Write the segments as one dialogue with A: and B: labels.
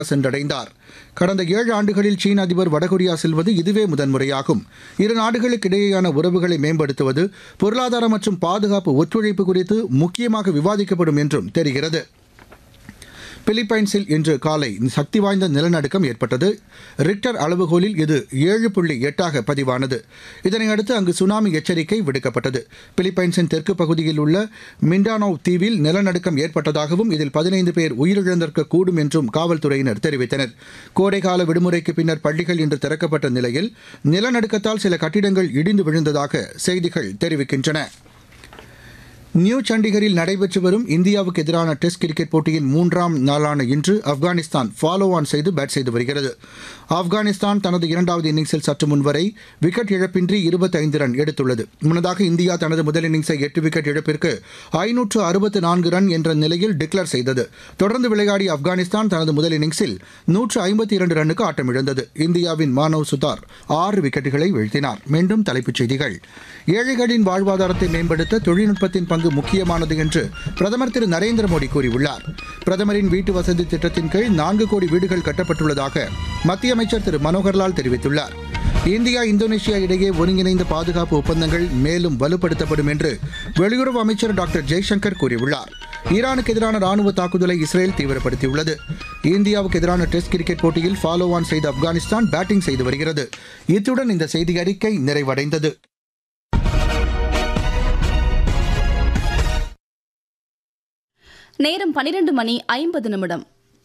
A: சென்றடைந்தார் கடந்த ஏழு ஆண்டுகளில் சீன அதிபர் வடகொரியா செல்வது இதுவே முதன்முறையாகும் இரு நாடுகளுக்கு இடையேயான உறவுகளை மேம்படுத்துவது பொருளாதார மற்றும் பாதுகாப்பு ஒத்துழைப்பு குறித்து முக்கியமாக விவாதிக்கப்படும் என்றும் தெரிகிறது பிலிப்பைன்ஸில் இன்று காலை சக்தி வாய்ந்த நிலநடுக்கம் ஏற்பட்டது ரிக்டர் அளவுகோலில் இது ஏழு புள்ளி எட்டாக பதிவானது இதனையடுத்து அங்கு சுனாமி எச்சரிக்கை விடுக்கப்பட்டது பிலிப்பைன்ஸின் தெற்கு பகுதியில் உள்ள மிண்டானோவ் தீவில் நிலநடுக்கம் ஏற்பட்டதாகவும் இதில் பதினைந்து பேர் உயிரிழந்திருக்கக்கூடும் என்றும் காவல்துறையினர் தெரிவித்தனர் கோடைகால விடுமுறைக்கு பின்னர் பள்ளிகள் இன்று திறக்கப்பட்ட நிலையில் நிலநடுக்கத்தால் சில கட்டிடங்கள் இடிந்து விழுந்ததாக செய்திகள் தெரிவிக்கின்றன நியூ சண்டிகரில் நடைபெற்று வரும் இந்தியாவுக்கு எதிரான டெஸ்ட் கிரிக்கெட் போட்டியின் மூன்றாம் நாளான இன்று ஆப்கானிஸ்தான் ஃபாலோ ஆன் செய்து பேட் செய்து வருகிறது ஆப்கானிஸ்தான் தனது இரண்டாவது இன்னிங்ஸில் சற்று முன்வரை விக்கெட் இழப்பின்றி இருபத்தைந்து ரன் எடுத்துள்ளது முன்னதாக இந்தியா தனது முதல் இன்னிங்ஸை எட்டு விக்கெட் இழப்பிற்கு ஐநூற்று அறுபத்து நான்கு ரன் என்ற நிலையில் டிக்ளேர் செய்தது தொடர்ந்து விளையாடிய ஆப்கானிஸ்தான் தனது முதல் இன்னிங்ஸில் நூற்று ஐம்பத்தி இரண்டு ரன்னுக்கு ஆட்டமிழந்தது இந்தியாவின் மானவ் சுதார் ஆறு விக்கெட்டுகளை வீழ்த்தினார் மீண்டும் தலைப்புச் செய்திகள் ஏழைகளின் வாழ்வாதாரத்தை மேம்படுத்த தொழில்நுட்பத்தின் பங்கு முக்கியமானது என்று பிரதமர் திரு நரேந்திர மோடி கூறியுள்ளார் பிரதமரின் வீட்டு வசதி திட்டத்தின் கீழ் நான்கு கோடி வீடுகள் கட்டப்பட்டுள்ளதாக மத்திய அமைச்சர் திரு மனோகர்லால் தெரிவித்துள்ளார் இந்தியா இந்தோனேஷியா இடையே ஒருங்கிணைந்த பாதுகாப்பு ஒப்பந்தங்கள் மேலும் வலுப்படுத்தப்படும் என்று வெளியுறவு அமைச்சர் டாக்டர் ஜெய்சங்கர் கூறியுள்ளார் ஈரானுக்கு எதிரான ராணுவ தாக்குதலை இஸ்ரேல் தீவிரப்படுத்தியுள்ளது இந்தியாவுக்கு எதிரான டெஸ்ட் கிரிக்கெட் போட்டியில் ஃபாலோ ஆன் செய்த ஆப்கானிஸ்தான் பேட்டிங் செய்து வருகிறது இத்துடன் இந்த செய்தி அறிக்கை நிறைவடைந்தது
B: நேரம் பனிரெண்டு மணி ஐம்பது நிமிடம்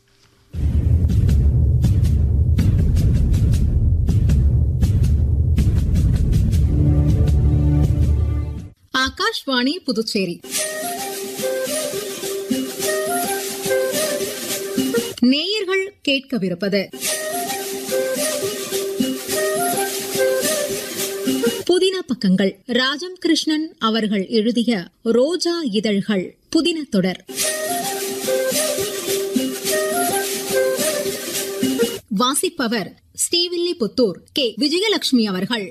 C: ஆகாஷ்வாணி புதுச்சேரி நேயர்கள் கேட்கவிருப்பது புதின பக்கங்கள் ராஜம் கிருஷ்ணன் அவர்கள் எழுதிய ரோஜா இதழ்கள் புதின தொடர் வாசிப்பவர் ஸ்ரீவில்லிபுத்தூர் கே விஜயலட்சுமி அவர்கள்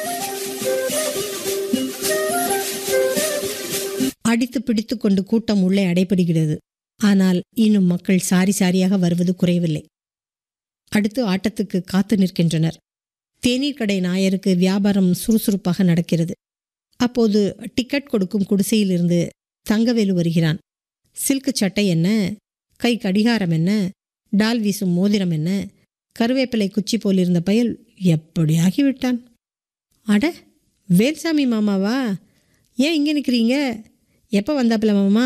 D: அடித்து பிடித்து கொண்டு கூட்டம் உள்ளே அடைபடுகிறது ஆனால் இன்னும் மக்கள் சாரி சாரியாக வருவது குறையவில்லை அடுத்து ஆட்டத்துக்கு காத்து நிற்கின்றனர் தேநீர் கடை நாயருக்கு வியாபாரம் சுறுசுறுப்பாக நடக்கிறது அப்போது டிக்கெட் கொடுக்கும் குடிசையிலிருந்து தங்கவேலு வருகிறான் சில்கு சட்டை என்ன கை கடிகாரம் என்ன டால் வீசும் மோதிரம் என்ன கருவேப்பிலை குச்சி போலிருந்த பயல் எப்படி ஆகிவிட்டான் அட வேல்சாமி மாமாவா ஏன் இங்கே நிற்கிறீங்க எப்போ வந்தாப்புல மாமா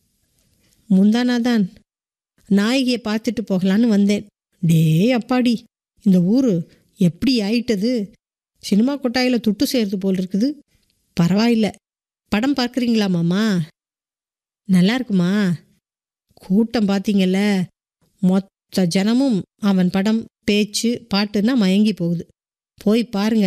D: முந்தானாதான் நாயகியை பார்த்துட்டு போகலான்னு வந்தேன் டே அப்பாடி இந்த ஊர் எப்படி ஆயிட்டது சினிமா கொட்டாயில் துட்டு சேர்த்து போல் இருக்குது பரவாயில்ல படம் பார்க்குறீங்களா மாமா நல்லா இருக்குமா கூட்டம் பார்த்தீங்கல்ல மொத்த ஜனமும் அவன் படம் பேச்சு பாட்டுன்னா மயங்கி போகுது போய் பாருங்க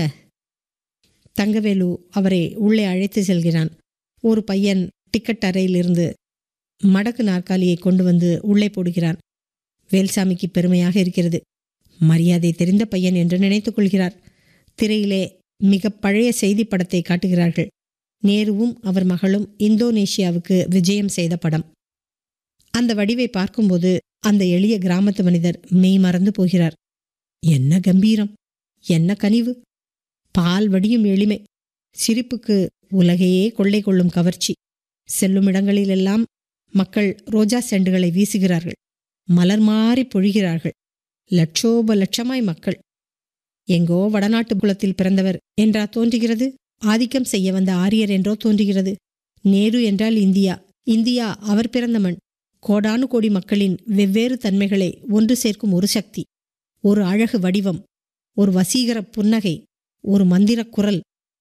D: தங்கவேலு அவரை உள்ளே அழைத்து செல்கிறான் ஒரு பையன் டிக்கெட் அறையிலிருந்து மடக்கு நாற்காலியை கொண்டு வந்து உள்ளே போடுகிறான் வேல்சாமிக்கு பெருமையாக இருக்கிறது மரியாதை தெரிந்த பையன் என்று நினைத்துக் கொள்கிறார் திரையிலே மிக பழைய செய்தி படத்தை காட்டுகிறார்கள் நேருவும் அவர் மகளும் இந்தோனேஷியாவுக்கு விஜயம் செய்த படம் அந்த வடிவை பார்க்கும்போது அந்த எளிய கிராமத்து மனிதர் மெய் மறந்து போகிறார் என்ன கம்பீரம் என்ன கனிவு பால் வடியும் எளிமை சிரிப்புக்கு உலகையே கொள்ளை கொள்ளும் கவர்ச்சி செல்லும் இடங்களிலெல்லாம் மக்கள் ரோஜா செண்டுகளை வீசுகிறார்கள் மலர் மாறி பொழிகிறார்கள் லட்சோப லட்சமாய் மக்கள் எங்கோ வடநாட்டு குலத்தில் பிறந்தவர் என்றா தோன்றுகிறது ஆதிக்கம் செய்ய வந்த ஆரியர் என்றோ தோன்றுகிறது நேரு என்றால் இந்தியா இந்தியா அவர் பிறந்த மண் கோடானு கோடி மக்களின் வெவ்வேறு தன்மைகளை ஒன்று சேர்க்கும் ஒரு சக்தி ஒரு அழகு வடிவம் ஒரு வசீகர புன்னகை ஒரு மந்திரக் குரல்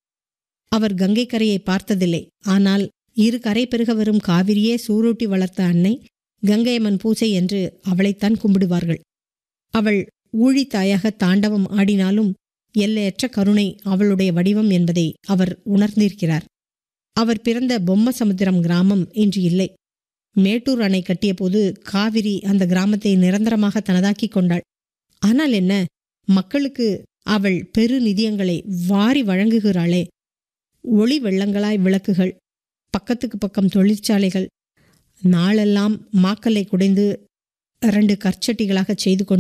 D: அவர் கங்கை கரையை பார்த்ததில்லை ஆனால் இரு கரை பெருக வரும் காவிரியே சூரூட்டி வளர்த்த அன்னை கங்கையம்மன் பூசை என்று அவளைத்தான் கும்பிடுவார்கள் அவள் ஊழி தாயாக தாண்டவம் ஆடினாலும் எல்லையற்ற கருணை அவளுடைய வடிவம் என்பதை அவர் உணர்ந்திருக்கிறார் அவர் பிறந்த பொம்ம சமுத்திரம் கிராமம் இன்று இல்லை மேட்டூர் அணை கட்டியபோது காவிரி அந்த கிராமத்தை நிரந்தரமாக தனதாக்கிக் கொண்டாள் ஆனால் என்ன மக்களுக்கு அவள் பெரு நிதியங்களை வாரி வழங்குகிறாளே ஒளி வெள்ளங்களாய் விளக்குகள் பக்கத்துக்கு பக்கம் தொழிற்சாலைகள் நாளெல்லாம் மாக்கல்லை குடைந்து ரெண்டு கற்சட்டிகளாக செய்து கொண்டு